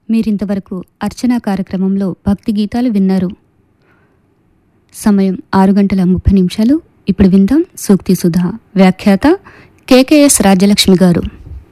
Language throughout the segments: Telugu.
మీరింతవరకు అర్చనా కార్యక్రమంలో భక్తి గీతాలు విన్నారు సమయం ఆరు గంటల ముప్పై నిమిషాలు ఇప్పుడు విందాం సూక్తి సుధా వ్యాఖ్యాత కేకేఎస్ రాజ్యలక్ష్మి గారు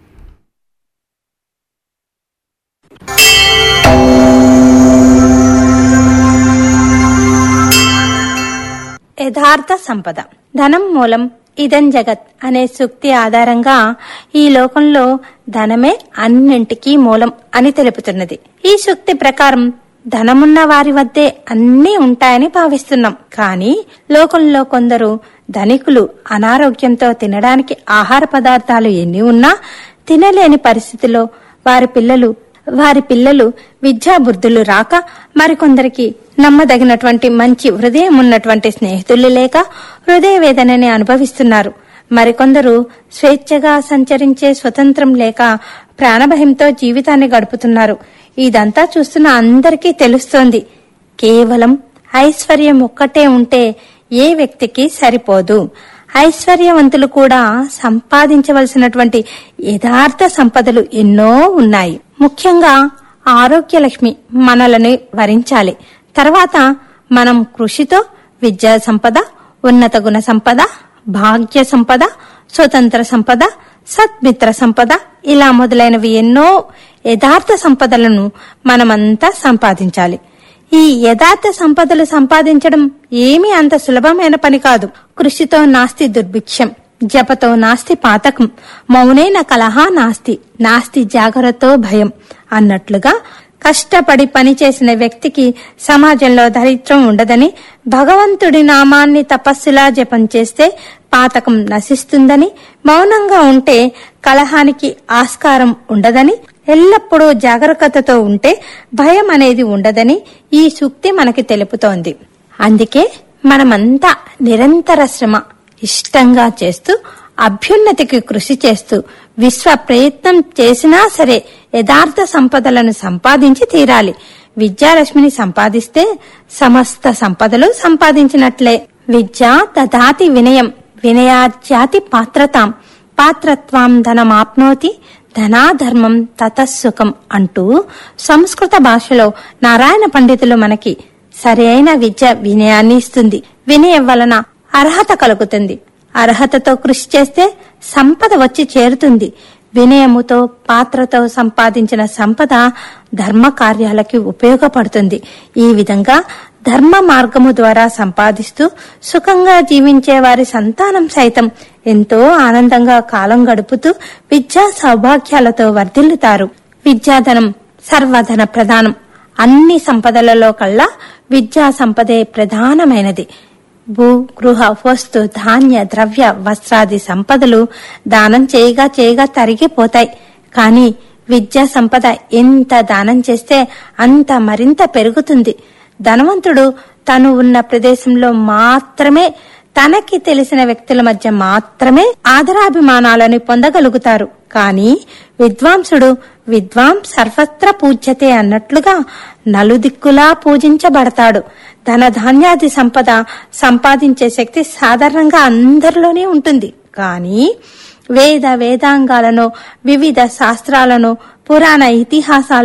యథార్థ సంపద ధనం మూలం ఇదం జగత్ అనే సూక్తి ఆధారంగా ఈ లోకంలో ధనమే అన్నింటికీ మూలం అని తెలుపుతున్నది ఈ సూక్తి ప్రకారం ధనమున్న వారి వద్దే అన్నీ ఉంటాయని భావిస్తున్నాం కానీ లోకంలో కొందరు ధనికులు అనారోగ్యంతో తినడానికి ఆహార పదార్థాలు ఎన్ని ఉన్నా తినలేని పరిస్థితిలో వారి పిల్లలు వారి పిల్లలు విద్యా బుద్ధులు రాక మరికొందరికి నమ్మదగినటువంటి మంచి హృదయం ఉన్నటువంటి స్నేహితులు లేక హృదయ వేదనని అనుభవిస్తున్నారు మరికొందరు స్వేచ్ఛగా సంచరించే స్వతంత్రం లేక ప్రాణభయంతో జీవితాన్ని గడుపుతున్నారు ఇదంతా చూస్తున్న అందరికీ తెలుస్తోంది కేవలం ఐశ్వర్యం ఒక్కటే ఉంటే ఏ వ్యక్తికి సరిపోదు ఐశ్వర్యవంతులు కూడా సంపాదించవలసినటువంటి యథార్థ సంపదలు ఎన్నో ఉన్నాయి ముఖ్యంగా ఆరోగ్యలక్ష్మి మనలను వరించాలి తర్వాత మనం కృషితో విద్యా సంపద ఉన్నత గుణ సంపద భాగ్య సంపద స్వతంత్ర సంపద సత్మిత్ర సంపద ఇలా మొదలైనవి ఎన్నో యథార్థ సంపదలను మనమంతా సంపాదించాలి ఈ యథార్థ సంపదలు సంపాదించడం ఏమీ అంత సులభమైన పని కాదు కృషితో నాస్తి దుర్భిక్షం జపతో నాస్తి పాతకం మౌనైన కలహా నాస్తి నాస్తి జాగ్రత్తో భయం అన్నట్లుగా కష్టపడి పనిచేసిన వ్యక్తికి సమాజంలో దరిద్రం ఉండదని భగవంతుడి నామాన్ని తపస్సులా జపం చేస్తే పాతకం నశిస్తుందని మౌనంగా ఉంటే కలహానికి ఆస్కారం ఉండదని ఎల్లప్పుడూ జాగరూకతతో ఉంటే భయం అనేది ఉండదని ఈ సూక్తి మనకి తెలుపుతోంది అందుకే మనమంతా నిరంతర శ్రమ ఇష్టంగా చేస్తూ అభ్యున్నతికి కృషి చేస్తూ విశ్వ ప్రయత్నం చేసినా సరే యథార్థ సంపదలను సంపాదించి తీరాలి విద్యాలక్ష్మిని సంపాదిస్తే సమస్త సంపదలు సంపాదించినట్లే విద్య దదాతి వినయం వినయాజ్యాతి పాత్రతాం పాత్రత్వాం ధనమాప్నోతి ధనాధర్మం తతస్సుఖం అంటూ సంస్కృత భాషలో నారాయణ పండితులు మనకి సరైన విద్య వినయాన్ని ఇస్తుంది వినయం వలన అర్హత కలుగుతుంది అర్హతతో కృషి చేస్తే సంపద వచ్చి చేరుతుంది వినయముతో పాత్రతో సంపాదించిన సంపద ధర్మ కార్యాలకి ఉపయోగపడుతుంది ఈ విధంగా ధర్మ మార్గము ద్వారా సంపాదిస్తూ సుఖంగా జీవించే వారి సంతానం సైతం ఎంతో ఆనందంగా కాలం గడుపుతూ విద్యా సౌభాగ్యాలతో వర్ధిల్లుతారు విద్యాధనం సర్వధన ప్రధానం అన్ని సంపదలలో కల్లా విద్యా సంపదే ప్రధానమైనది భూ గృహ వస్తు ధాన్య ద్రవ్య వస్త్రాది సంపదలు దానం చేయగా చేయగా తరిగిపోతాయి కానీ విద్యా సంపద ఎంత దానం చేస్తే అంత మరింత పెరుగుతుంది ధనవంతుడు తను ఉన్న ప్రదేశంలో మాత్రమే తనకి తెలిసిన వ్యక్తుల మధ్య మాత్రమే ఆదరాభిమానాలను పొందగలుగుతారు కానీ విద్వాంసుడు విద్వాం సర్వత్ర పూజ్యతే అన్నట్లుగా నలుదిక్కులా పూజించబడతాడు ధన ధాన్యాది సంపద సంపాదించే శక్తి సాధారణంగా అందరిలోనే ఉంటుంది కానీ వేద వేదాంగాలను వివిధ శాస్త్రాలను పురాణ ఇతిహాసాలను